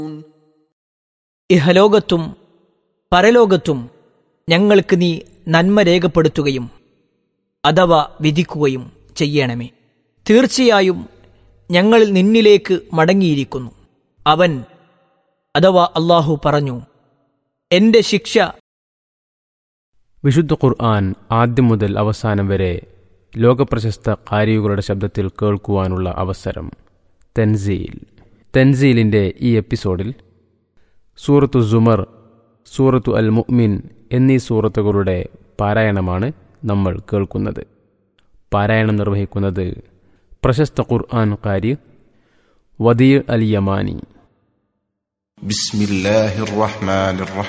ഇഹലോകത്തും പരലോകത്തും ഞങ്ങൾക്ക് നീ നന്മ രേഖപ്പെടുത്തുകയും അഥവാ വിധിക്കുകയും ചെയ്യണമേ തീർച്ചയായും ഞങ്ങൾ നിന്നിലേക്ക് മടങ്ങിയിരിക്കുന്നു അവൻ അഥവാ അള്ളാഹു പറഞ്ഞു എന്റെ ശിക്ഷ വിശുദ്ധ ഖുർആൻ ആദ്യം മുതൽ അവസാനം വരെ ലോകപ്രശസ്ത കാരികളുടെ ശബ്ദത്തിൽ കേൾക്കുവാനുള്ള അവസരം തെൻസീൽ തെൻസീലിൻ്റെ ഈ എപ്പിസോഡിൽ സൂറത്തു സുമർ സൂറത്തു അൽ മുഅ്മിൻ എന്നീ സൂറത്തുകളുടെ പാരായണമാണ് നമ്മൾ കേൾക്കുന്നത് പാരായണം നിർവഹിക്കുന്നത് പ്രശസ്ത ഖുർആൻ കാരി വദീർ അൽ യമാനി بسم الله الرحمن الرحيم